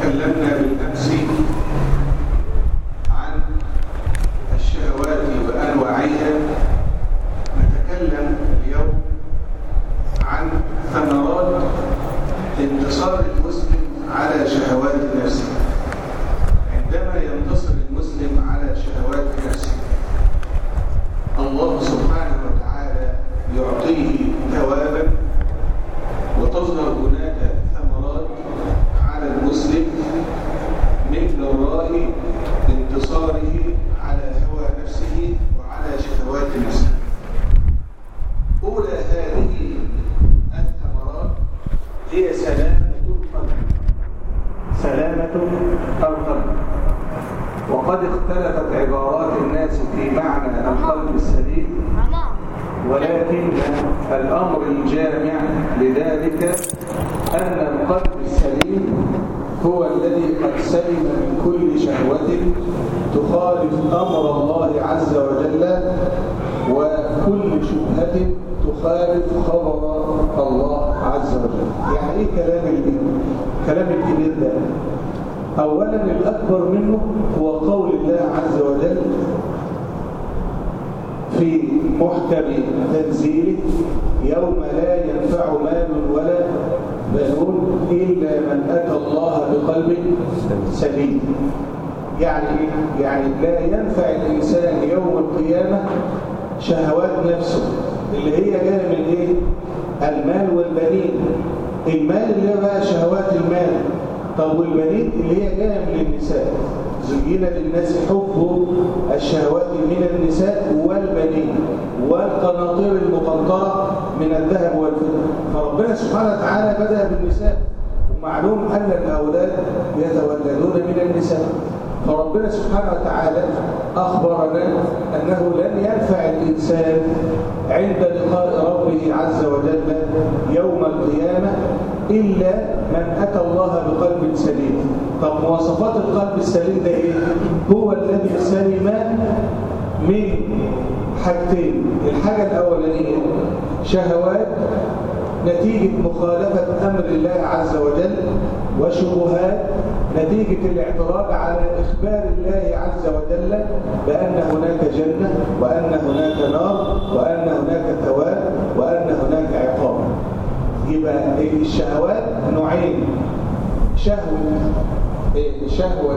تكلمنا بالأمس عن الشهوات وأنواعها نتكلم اليوم عن ثمرات انتصار المسلم على شهوات نفسه عندما ينتصر المسلم على شهوات نفسه الله سبحانه وتعالى يعطيه ثوابا وتظهر هناك ثمرات على المسلم من جراء انتصاره على هوى نفسه وعلى شهوات نفسه أولى هذه الثمرات هي سلامة القلب سلامة القلب وقد اختلفت عبارات الناس في معنى القلب السليم ولكن الأمر الجامع لذلك أن القلب السليم هو الذي قد سلم من كل شهوة تخالف أمر الله عز وجل وكل شبهة تخالف خبر الله عز وجل يعني ايه كلام كلام الكبير ده اولا الاكبر منه هو قول الله عز وجل في محكم تنزيله يوم لا ينفع مال ولا بنون الا من اتى الله بقلب سليم يعني ايه يعني لا ينفع الانسان يوم القيامه شهوات نفسه اللي هي جايه من ايه المال والبنين المال اللي هو بقى شهوات المال طب والبنين اللي هي جايه من النساء زين للناس حب الشهوات من النساء والبنين والقناطير المقنطره من الذهب والفضه فربنا سبحانه وتعالى بدا بالنساء ومعلوم ان الاولاد يتولدون من النساء فربنا سبحانه وتعالى أخبرنا أنه لن ينفع الإنسان عند لقاء ربه عز وجل يوم القيامة إلا من أتى الله بقلب سليم طب مواصفات القلب السليم ده إيه؟ هو الذي سلم من حاجتين الحاجة الأولانية شهوات نتيجة مخالفة أمر الله عز وجل وشبهات نتيجة الاعتراض على إخبار الله عز وجل بأن هناك جنة وأن هناك نار وأن هناك ثواب وأن هناك عقاب يبقى الشهوات نوعين شهوة شهوة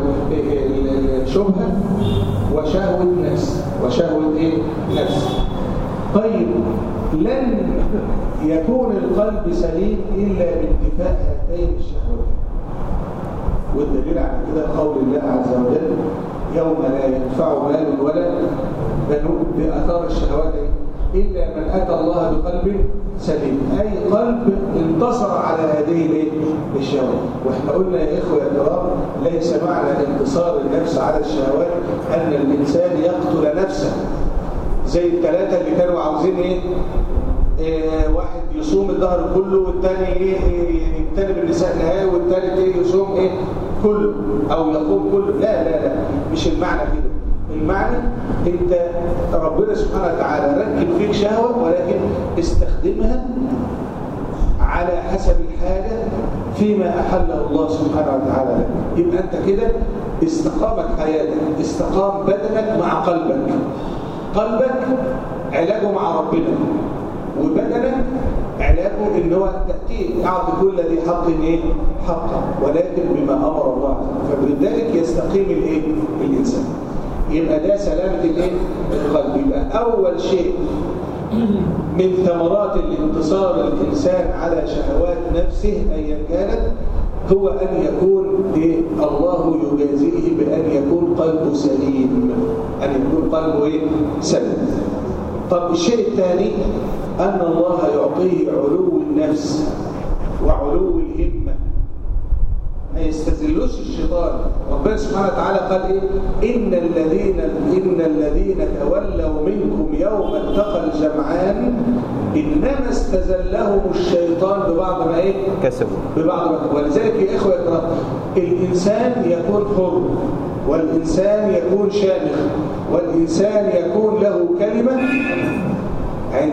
شبهة وشهوة نفس وشهوة إيه؟ نفس طيب لن يكون القلب سليم إلا بانتفاء هاتين الشهوتين والدليل على كده قول الله عز وجل يوم لا ينفع مال ولا بنون بأثار الشهوات إلا من أتى الله بقلب سليم أي قلب انتصر على هذه الشهوات وإحنا قلنا يا إخوة يا كرام ليس معنى انتصار النفس على الشهوات أن الإنسان يقتل نفسه زي الثلاثة اللي كانوا عاوزين إيه إيه واحد يصوم الظهر كله والتاني ايه يجتنب النساء نهائي والتالت ايه يصوم ايه كله او يقوم كله لا لا لا مش المعنى كده المعنى انت ربنا سبحانه وتعالى ركب فيك شهوة ولكن استخدمها على حسب الحاجة فيما أحله الله سبحانه وتعالى لك يبقى أنت كده استقامت حياتك استقام بدنك مع قلبك قلبك علاجه مع ربنا وبدنك علاجه ان هو تأتيه اعطي كل ذي حق ايه حقا ولكن بما امر الله فبذلك يستقيم الايه الانسان يبقى ده سلامه الايه القلب يبقى اول شيء من ثمرات الانتصار الانسان على شهوات نفسه ايا كانت هو ان يكون إيه؟ الله يجازيه بان يكون قلبه سليم ان يكون قلبه ايه سليم طب الشيء الثاني أن الله يعطيه علو النفس وعلو الهمة ما يستذلوش الشيطان ربنا سبحانه وتعالى قال إيه إن الذين إن الذين تولوا منكم يوم التقى الجمعان إنما استزلهم الشيطان ببعض ما إيه كسبوا ببعض ما ولذلك يا إخوة يقرأ الإنسان يكون حر والإنسان يكون شامخ والإنسان يكون له كلمة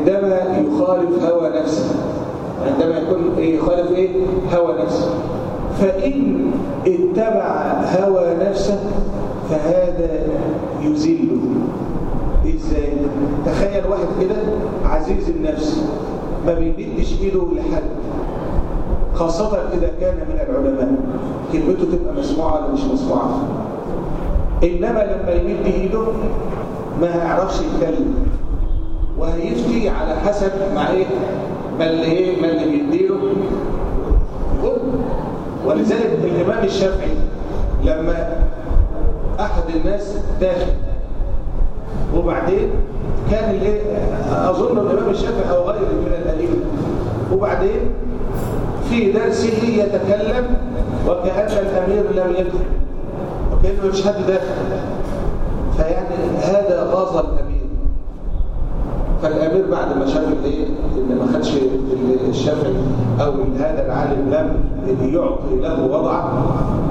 عندما يخالف هوى نفسه عندما يكون يخالف ايه هوى نفسه فإن اتبع هوى نفسه فهذا يذله ازاي تخيل واحد كده عزيز النفس ما بيمدش ايده لحد خاصة إذا كان من العلماء كلمته تبقى مسموعة ولا مش مسموعة إنما لما يمد إيده ما هيعرفش يتكلم وهيفتي على حسب مع إيه ما اللي إيه ما اللي بيديله يقول ولذلك الإمام الشافعي لما أحد الناس داخل وبعدين كان الايه اظن الامام الشافعي او غيره من الائمه وبعدين في درسه يتكلم وكأن الامير لم يدخل وكأنه مش حد داخل فيعني هذا غاظ الامير فالامير بعد ما شاف الايه ان ما خدش الشافعي او هذا العالم لم يعطي له وضعه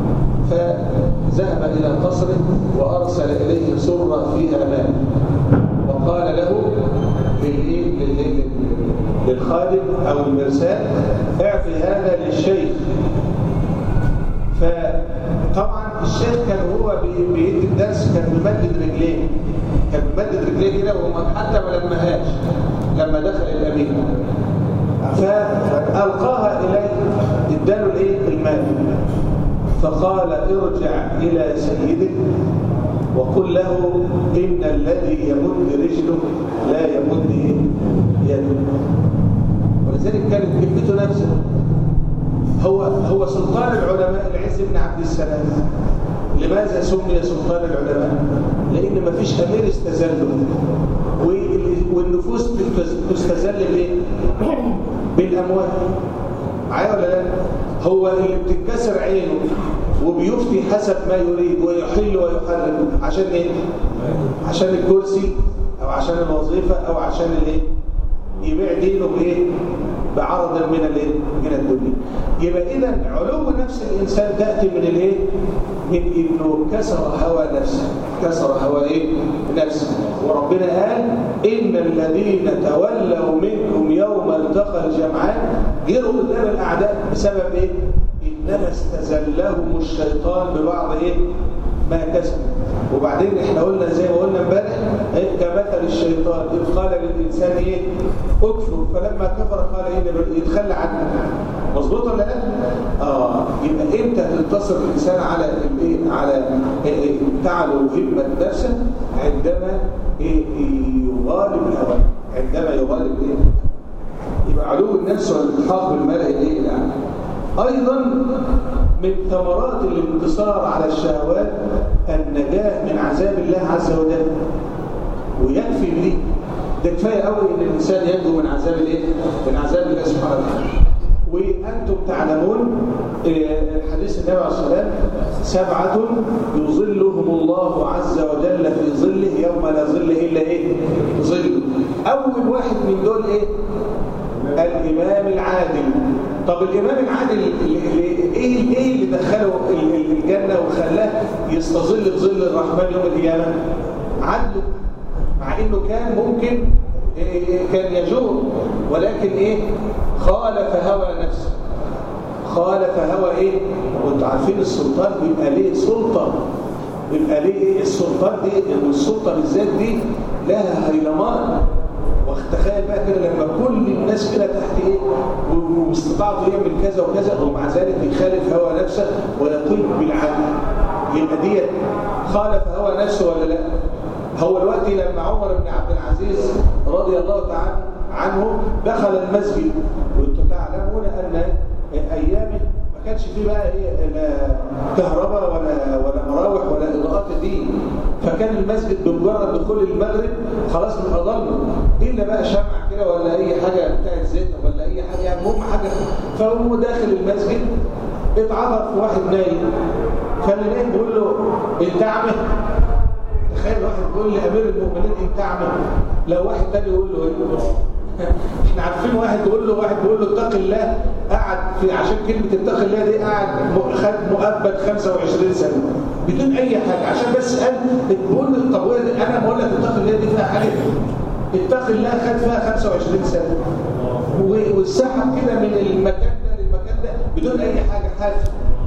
فذهب إلى قصره وأرسل إليه سرة فيها ماء وقال له للخادم أو المرسال اعطي هذا للشيخ فطبعا الشيخ كان هو بيدي الدرس كان بيمدد رجليه كان بيمدد رجليه كده وحتى ما لمهاش لما دخل الأمين فألقاها إليه اداله الايه المال فقال ارجع إلى سيدك وقل له إن الذي يمد رجله لا يمد يده ولذلك كانت كلمته نفسه هو هو سلطان العلماء العز بن عبد السلام لماذا سمي سلطان العلماء لأن ما فيش أمير استزله والنفوس تستزل بايه بالأموال معايا ولا لا هو اللي بتتكسر عينه وبيفتي حسب ما يريد ويحل ويحرم عشان ايه عشان الكرسي او عشان الوظيفه او عشان الايه يبيع دينه بايه بعرض من الايه من الدنيا يبقى اذا علو نفس الانسان تاتي من الايه من انه كسر هوى نفسه كسر هوى ايه نفسه وربنا قال ان الذين تولوا منكم يوم التقى الجمعان جروا قدام الاعداء بسبب ايه انما استزلهم الشيطان ببعض ايه ما كسب وبعدين احنا قلنا زي ما قلنا امبارح إيه كمثل الشيطان اذ قال للانسان ايه اكفر فلما كفر قال ايه يتخلى عنه مظبوط ولا لا اه يبقى امتى تنتصر الانسان على الايه على إيه تعلو همه نفسه عندما إيه يغالب الهوى عندما يغالب ايه يبقى علو النفس والالحاق بالملأ الايه الاعلى ايضا من ثمرات الانتصار على الشهوات النجاة من عذاب الله عز وجل ويكفي دي ده كفايه قوي ان الانسان ينجو من عذاب الايه من عذاب الله سبحانه وتعالى وانتم تعلمون حديث النبي عليه الصلاه والسلام سبعه يظلهم الله عز وجل في ظله يوم لا ظل الا ايه ظله اول واحد من دول ايه الامام العادل طب الامام العادل ايه ايه اللي دخله الجنه وخلاه يستظل بظل الرحمن يوم القيامه عدله مع انه كان ممكن كان يجور ولكن ايه خالف هوى نفسه خالف هوى ايه وانتوا عارفين السلطان بيبقى ليه سلطه بيبقى ليه السلطان دي والسلطه بالذات دي لها هيلمان وتخيل بقى كده لما كل الناس كده تحت ايه واستطاعوا يعمل كذا وكذا ومع ذلك يخالف هوى نفسه ويقول بالعدل يبقى ديت خالف هوى نفسه ولا لا هو الوقت لما عمر بن عبد العزيز رضي الله تعالى عنه دخل المسجد وانتم تعلمون ان ايامه ما كانش فيه بقى ايه لا كهرباء ولا ولا مراوح ولا اضاءات دي فكان المسجد بمجرد دخول المغرب خلاص من اضلمه الا بقى شمع كده ولا اي حاجه بتاعت زيت ولا اي حاجه يعني المهم حاجه فهو داخل المسجد اتعرف واحد نايم فاللي نايم بيقول له انت عمه تخيل واحد بيقول لامير المؤمنين انت عمه لو واحد تاني يقول له ايه احنا عارفين واحد بيقول له واحد بيقول له اتق الله قعد في عشان كلمه اتق الله دي قعد خد مؤبد 25 سنه بدون اي حاجه عشان بس قال بتقول له طب انا بقول لك اتق الله دي فيها حاجه اتق الله خد فيها 25 سنه والسحب كده من المكان ده للمكان ده بدون اي حاجه حاجه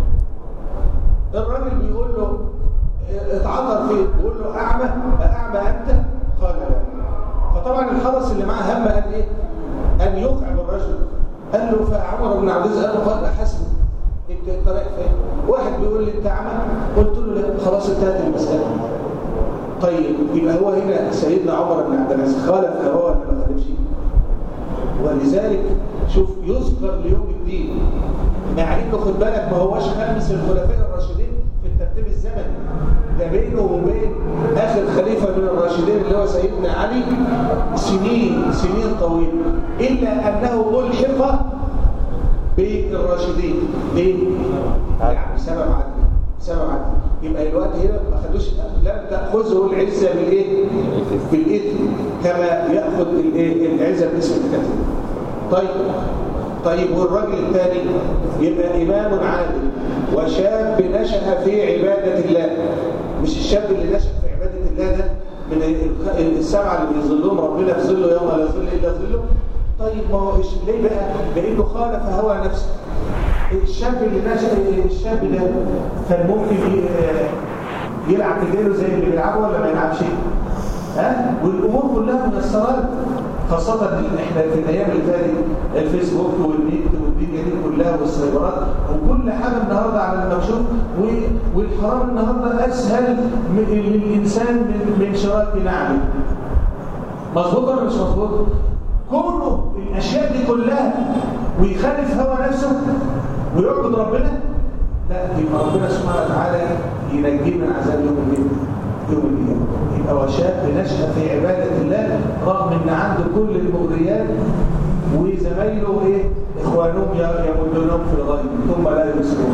الراجل بيقول له اتعطر فيه بيقول له اعمى اعمى انت قال لا فطبعا الحرس اللي معاه هم قال ايه ان يقعب الرجل قال له فعمر بن عبد العزيز قال له قال حسبه انت انت رايح فين واحد بيقول لي انت اعمى قلت له لا خلاص انتهت المساله طيب يبقى هو هنا سيدنا عمر بن عبد العزيز خالف هواه ولا ما خالفش ولذلك شوف يذكر ليوم الدين مع انه خد بالك ما هوش خامس الخلفاء الراشدين في الترتيب الزمني ده بينه وبين اخر خليفه من الراشدين اللي هو سيدنا علي سنين سنين طويله الا انه الحق بالراشدين ليه؟ يعني سبب عدل سبب عدل يبقى الوقت هنا ما خدوش لم تاخذه العزه بالايه؟ بالاثم كما ياخذ الايه؟ العزه باسم الكتاب طيب طيب والراجل الثاني يبقى إمام عادل وشاب نشأ في عبادة الله مش الشاب اللي نشأ في عبادة الله ده من السبعة اللي بيظلهم ربنا في ظله يوم لا ظل إلا ظله طيب ما هو ليه بقى؟ لأنه خالف هوى نفسه الشاب اللي نشأ الشاب ده كان ممكن يلعب في ديله زي اللي بيلعبوا ولا ما يلعبش؟ ها؟ والأمور كلها ميسرة خاصة احنا في الايام اللي فاتت الفيسبوك والنت والدنيا دي كلها والسيرفرات وكل حاجة النهاردة على المكشوف والحرام النهاردة اسهل للانسان من من شراك نعمه مظبوط ولا مش مظبوط؟ كونه الاشياء دي كلها ويخالف هوى نفسه ويعبد ربنا لا يبقى ربنا سبحانه وتعالى ينجيه من عذاب يوم الدين يوم القيامه يبقى وشاب نشأ في عبادة الله رغم ان عنده كل المغريات وزمايله ايه اخوانهم يمدونهم في الغيب ثم لا يبصرون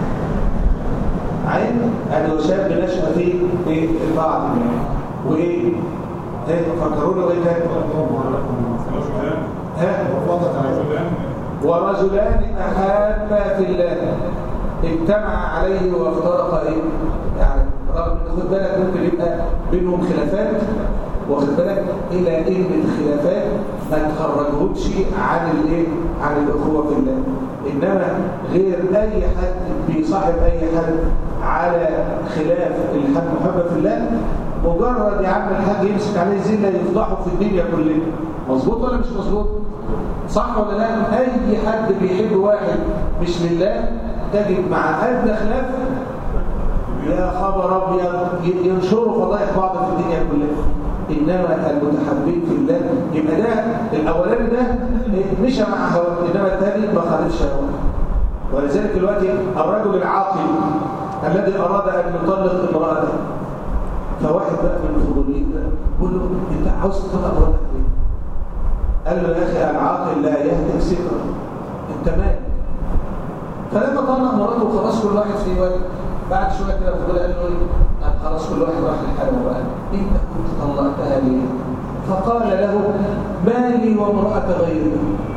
عين ادي وشاب نشأ في ايه الطاعة وايه ايه فكرونا وايه تاني ها ورجلان احابا في الله اجتمع عليه وافترق ايه يعني رغم ان خد بالك ممكن يبقى بينهم خلافات واخد بالك الى ان الخلافات ما تخرجهمش عن الايه عن الاخوه في الله انما غير اي حد بيصاحب اي حد على خلاف الحد محبه في الله مجرد يا عم الحاج يمسك عليه زله يفضحه في الدنيا كلها مظبوط ولا مش مظبوط صح ولا لا اي حد بيحب واحد مش لله تجد مع ادنى خلاف يا خبر ابيض ينشروا فضائح بعض في الدنيا كلها انما المتحبين في الله يبقى ده الاولاني ده مشى مع هواه انما الثاني ما خالفش هواه ولذلك دلوقتي الرجل العاقل الذي اراد ان يطلق امراته فواحد بقى من الفضوليين ده بيقول له انت عاوز تطلق امراتك ليه؟ قال له يا اخي العاقل لا يهتك سكرا انت مالك فلما طلق مراته خلاص كل واحد في وجه بعد شويه كده فضل قال له ايه خلاص كل واحد راح لحاله بقى انت كنت طلقتها ليه فقال له ما لي وامراه غيري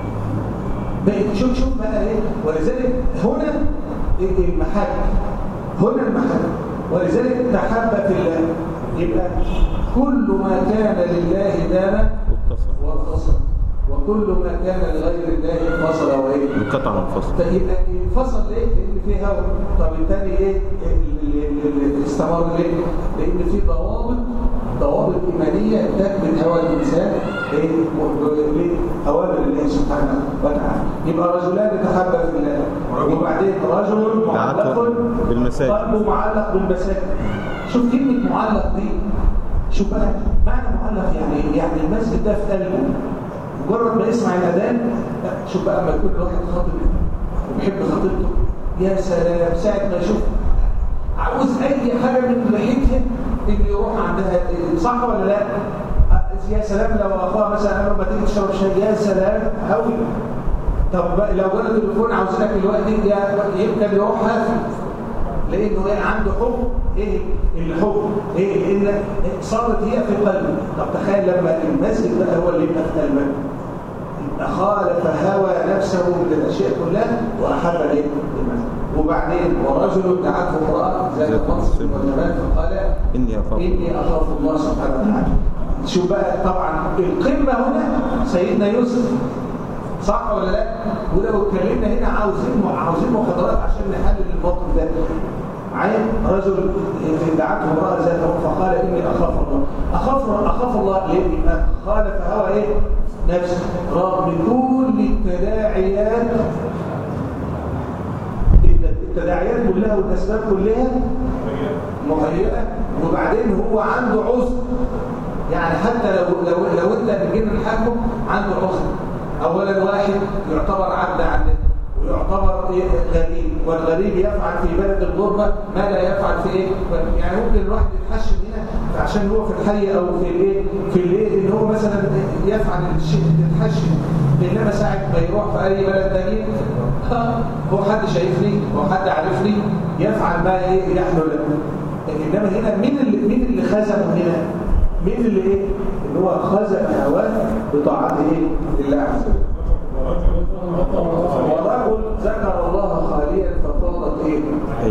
بقيت شوف شوف بقى ايه ولذلك هنا المحل هنا المحل ولذلك تحب في الله يبقى كل ما كان لله دام واتصل وكل ما كان لغير الله انفصل وايه انقطع منفصل يبقى انفصل ليه لان في هوا طب الثاني ايه اللي استمر ليه لان في ضوابط ضوابط ايمانيه تثبت هوى الانسان ايه اوامر الله سبحانه وتعالى يبقى رجلان تحبا في الله وبعدين رجل معلق بالمساجد قلبه معلق بالمساجد شوف كلمه معلق دي شوف بقى معنى معلق يعني يعني المسجد ده في قلبه مجرد ما يسمع الاذان شوف بقى لما يكون الواحد خاطب وبيحب خطيبته يا سلام ساعه ما يشوف عاوز اي حاجه من ريحتها اللي يروح عندها صح ولا لا يا سلام لو اخوها مثلا قال ما تيجي تشرب شاي يا سلام قوي طب لو جاله تليفون عاوزينك دلوقتي يمكن يروح هافي لانه ايه عنده حب ايه الحب ايه ان صارت هي في قلبه طب تخيل لما المسجد بقى هو اللي يبقى في قلبك خالف هوى نفسه من الاشياء كلها واحب الايه المسجد وبعدين ورجل دعته امراه ذات منصب وجمال فقال اني اخاف اني اخاف الله سبحانه وتعالى شوف بقى طبعا القمه هنا سيدنا يوسف صح ولا لا ولو اتكلمنا هنا عاوزين عاوزين محاضرات عشان نحلل الموقف ده عين رجل دعته امرأة ذاته فقال إني أخاف الله أخاف أخاف الله ليه؟ خالف هوى إيه؟ نفسه رغم كل التداعيات التداعيات كلها والأسباب كلها مهيئة وبعدين هو عنده عذر يعني حتى لو لو لو انت بتجيب الحاكم عنده عذر اولا واحد يعتبر عبد عنه ويعتبر غريب والغريب يفعل في بلد الغربة ما لا يفعل في ايه يعني ممكن الواحد يتحشم هنا عشان هو في الحي او في الايه في الايه ان هو مثلا يفعل الشيء يتحشم انما ساعه ما يروح في اي بلد ثاني هو حد شايفني هو حد عارفني يفعل ما ايه يحلو له انما هنا مين اللي مين اللي خزمه هنا مين اللي ايه اللي هو خزم هواه بطاعته ايه لله عز وجل ورجل ذكر الله خاليا ففاضت ايه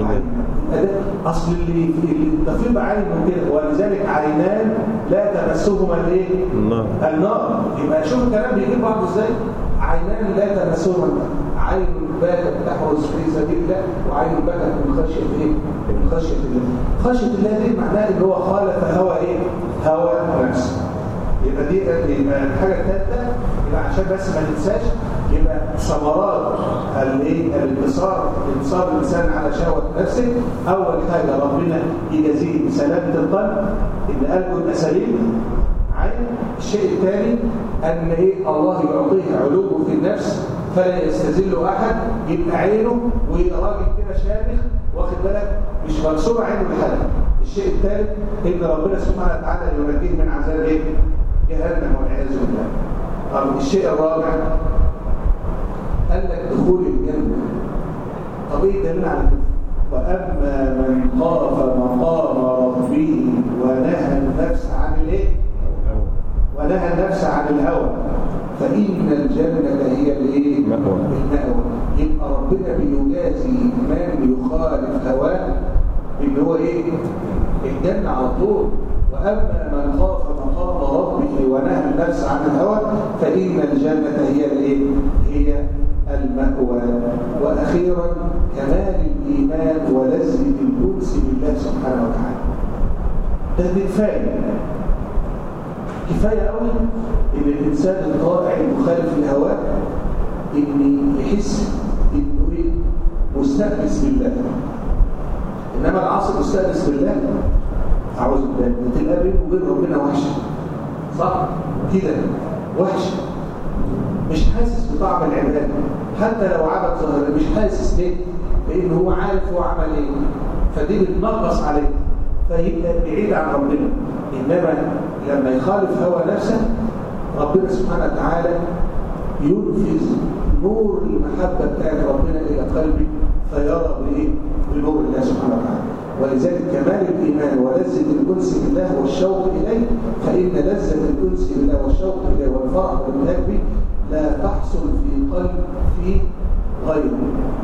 اصل اللي اللي تفيض عينه كده ولذلك عينان لا تمسهما الايه النار النار يبقى شوف الكلام بيجيب بعضه ازاي عينان لا تمسهما النار عين باتت تحرس في سبيل الله وعين باتت من خشيه ايه من خشيه الله خشيه الله دي معناها ان هو خالف هوى ايه هوى نفسه يبقى دي يبقى الحاجه الثالثه يبقى عشان بس ما ننساش يبقى ثمرات الايه الانتصار انتصار الانسان على شهوه نفسه اول حاجه ربنا يجازيه بسلامه القلب ان قلبه يبقى سليم عين الشيء الثاني ان ايه الله يعطيه علوه في النفس فلا يستذل احد يبقى عينه وراجل كده شامخ واخد بالك مش منصوب عينه بحد الشيء الثالث ان ربنا سبحانه وتعالى ينجيه من عذاب ايه جهنم والعياذ بالله طب الشيء الرابع قال لك دخول الجنة طب ايه دليل على كده واما من خاف مقام ربه ونهى النفس عن الايه ونهى النفس عن الهوى فإن الجنة هي الايه المأوى. المأوى يبقى ربنا بيجازي من يخالف هواه ان هو ايه الجنة على طول وأما من خاف مقام ربه ونهى النفس عن الهوى فإن الجنة هي الايه هي المأوى وأخيرا كمال الإيمان ولذة الأنس بالله سبحانه وتعالى ده كفاية كفاية قوي إن الإنسان الطائع المخالف لهواه إن يحس إنه إيه مستأنس بالله إنما العاصي مستأنس بالله أعوذ بالله بتبقى بينه وبين ربنا وحشة صح؟ كده وحشة مش حاسس بطعم العبادة حتى لو عبد ظاهر مش حاسس ليه؟ لأن هو عارف هو عمل إيه فدي بتنقص عليه فيبقى بعيد عن ربنا إنما لما يخالف هوى نفسه ربنا سبحانه وتعالى ينفذ نور المحبة بتاعت ربنا إلى قلبه فيرى بإيه؟ بنور الله سبحانه وتعالى ولذلك كمال الإيمان ولذة الأنس بالله والشوق إليه فإن لذة الأنس بالله والشوق إليه والفرح والملاك به لا تحصل في قلب في غيره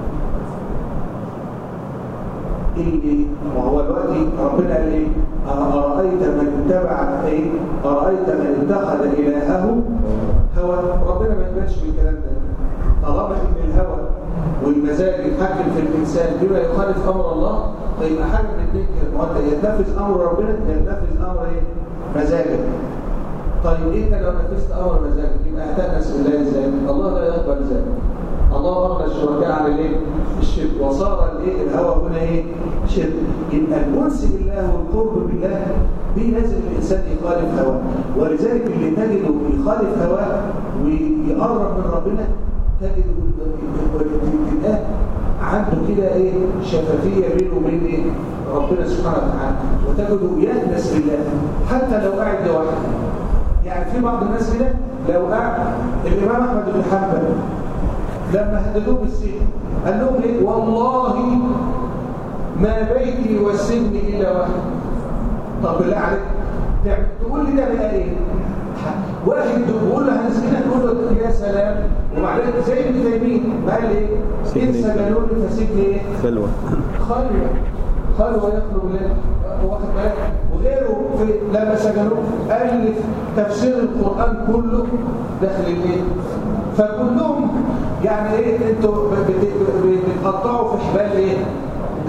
اللي وهو دلوقتي ربنا قال ايه أرأيت من اتبع ايه أرأيت من اتخذ إلهه هوى ربنا ما يقبلش بالكلام ده طالما ان الهوى والمزاج يتحكم في الإنسان بما يخالف أمر الله فيبقى حاجة من الاثنين كده ما انت ينفذ أمر ربنا ينفذ أمر ايه مزاجك طيب انت لو نفذت أمر مزاجك يبقى هتأنس بالله ازاي الله لا يقبل ذلك الله أغنى الشركاء عن الايه الشرك وصار الايه الهوى هنا ايه شرك يبقى الأنس بالله والقرب بالله دي لازم الإنسان يخالف هواه ولذلك اللي تجده يخالف هواه ويقرب من ربنا تجده تبقى عنده كده ايه شفافية بينه وبين ايه ربنا سبحانه وتعالى وتجده يأنس بالله حتى لو قاعد لوحده يعني في بعض الناس كده لو قاعد الإمام أحمد بن حنبل لما هددوه بالسجن قال لهم ايه والله ما بيتي والسجن الا واحد طب بالله عليك تقول لي ده بقى ايه واحد بيقول له هنسجنك تقول له يا سلام وبعدين زي ابن تيميه قال ايه ان سجنوني فسجن ايه خلوه خلوه خلوه يخلو بالله واخد بالك وغيره في لما سجنوه الف تفسير القران كله داخل الايه فكلهم يعني ايه انتوا بتقطعوا في حبال ايه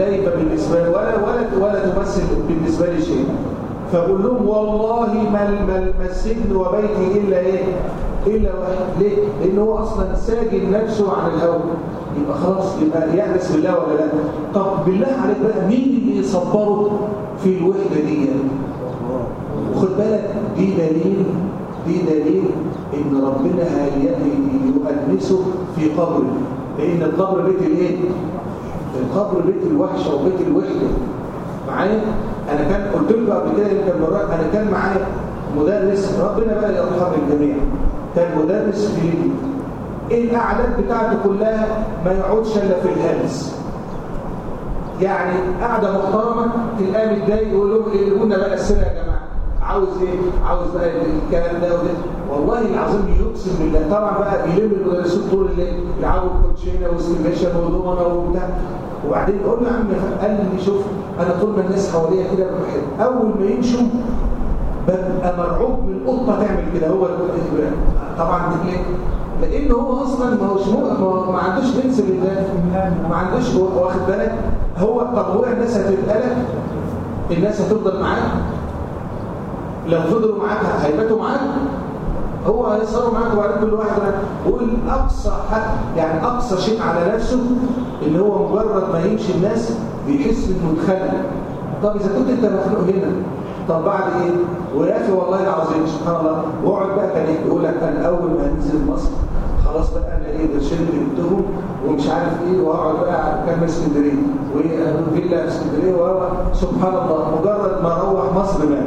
لا يبقى بالنسبة لي ولا ولا ولا تمثل بالنسبة لي شيء فبقول لهم والله ما ما السجن وبيتي إلا إيه إلا واحد ليه؟ لأن هو أصلا ساجن نفسه عن الهوى يبقى خلاص يبقى يحدث بالله ولا لا طب بالله عليك بقى مين اللي يصبره في الوحدة دي وخد بالك دي دليل دي دليل ان ربنا يؤنسه في قبره لان القبر بيت الايه القبر بيت الوحشه وبيت الوحده معايا انا كان قلت لكم قبل كده يمكن مرات انا كان معايا مدرس ربنا بقى يرحم الجميع كان مدرس في ليبيا الاعداد بتاعته كلها ما يقعدش الا في الهلس يعني قاعده محترمه تلقاه متضايق يقول لهم اقلبوا لنا بقى السنه يا جماعه عاوز ايه عاوز بقى الكلام ده وده والله العظيم يقسم بالله طبعا بقى بيلم المدرسين طول الليل يلعبوا كوتشينه واستيميشن ودومنا وبتاع وبعدين يقول له يا عم قال لي شوف انا طول ما الناس حواليا كده بحب اول ما يمشوا ببقى مرعوب من قطه تعمل كده هو طبعا ليه لان هو اصلا ما هوش ما عندوش جنس لله ما عندوش واخد بالك هو طب هو الناس هتتقلق الناس هتفضل معاه لو فضلوا معاك هيباتوا معاك هو هيصروا معاك وبعدين كل واحد يقول اقصى حد يعني اقصى شيء على نفسه اللي هو مجرد ما يمشي الناس بيحس انه اتخنق طب اذا كنت انت مخنوق هنا طب بعد ايه ويا اخي والله العظيم سبحان الله واقعد بقى كان يقول لك انا اول ما انزل مصر خلاص بقى انا ايه قرشين جبتهم ومش عارف ايه واقعد بقى كان اسكندريه وفيلا في اسكندريه وهو سبحان الله مجرد ما اروح مصر مات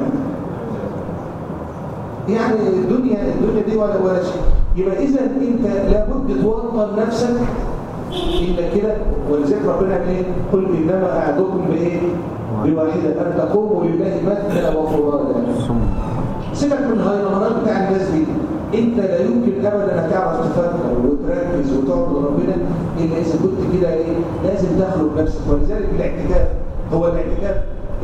يعني الدنيا الدنيا دي ولا ولا شيء يبقى اذا انت لابد توطن نفسك الا كده ولذلك ربنا قال ايه قل انما اعدكم بايه بواحده ان تقوموا لله مثنى وفرادا سيبك من الهيرمانات بتاع الناس دي انت لا يمكن ابدا تعرف تفكر وتركز وتقعد لربنا الا اذا كنت كده ايه لازم تخلق نفسك ولذلك الاعتكاف هو الاعتكاف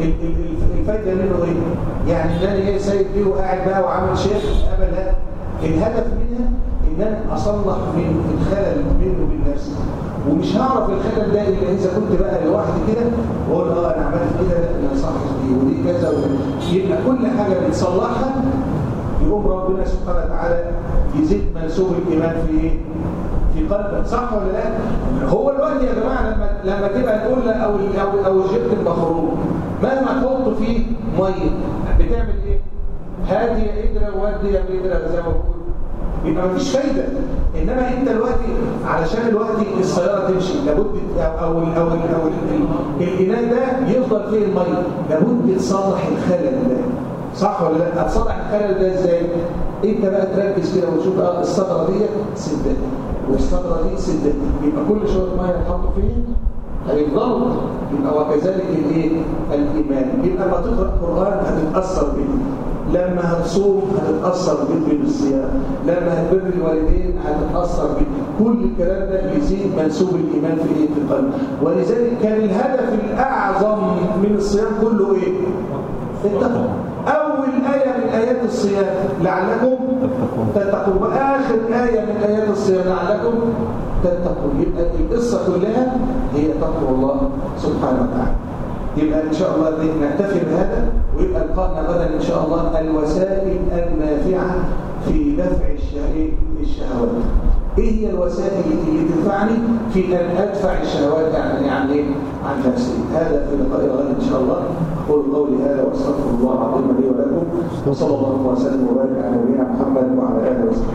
الفايده منه ايه يعني ان انا ايه سايب فيه وقاعد بقى وعامل شيخ ابدا الهدف منها ان انا اصلح من الخلل منه من نفسي ومش هعرف الخلل ده الا اذا كنت بقى لوحدي كده واقول اه انا عملت كده انا صح دي ودي كذا يبقى كل حاجه بتصلحها يقوم ربنا سبحانه وتعالى يزيد منسوب الايمان في ايه في قلبك صح ولا لا هو الوقت يا جماعه لما لما تبقى تقول او او او الجبن المخروم مهما تحط فيه ميه بتعمل ايه هادي يا قدره وادي يا قدره زي ما بقول يبقى مفيش فايده انما انت دلوقتي علشان دلوقتي السياره تمشي لابد او او او, أو الاناء ده يفضل فيه الميه لابد تصلح الخلل ده صح ولا لا هتصلح الخلل ده ازاي انت بقى تركز كده وتشوف اه الصدره دي سدت والصدره دي سدت يبقى كل شويه ميه تحط فيه هيفضلوا يبقى وكذلك الايه الايمان يبقى لما تقرا قران هتتاثر به لما هتصوم هتتاثر به بالصيام لما هتبر الوالدين هتتاثر به كل الكلام ده يزيد منسوب الايمان في ايه في القلب ولذلك كان الهدف الاعظم من الصيام كله ايه التقوى أول آية من آيات الصيام لعلكم تتقون وآخر آية من آيات الصيام لعلكم تتقون يبقى القصة كلها هي تقوى الله سبحانه وتعالى يبقى إن شاء الله نكتفي بهذا ويبقى لقاءنا غدا إن شاء الله الوسائل النافعة في دفع الشهوات ايه هي الوسائل اللي تنفعني في ان ادفع الشهوات يعني عن ايه عن نفسي هذا في لقاء الغد ان شاء الله اقول قولي هذا واستغفر الله العظيم لي ولكم وصلى الله وسلم وبارك على نبينا محمد وعلى اله وصحبه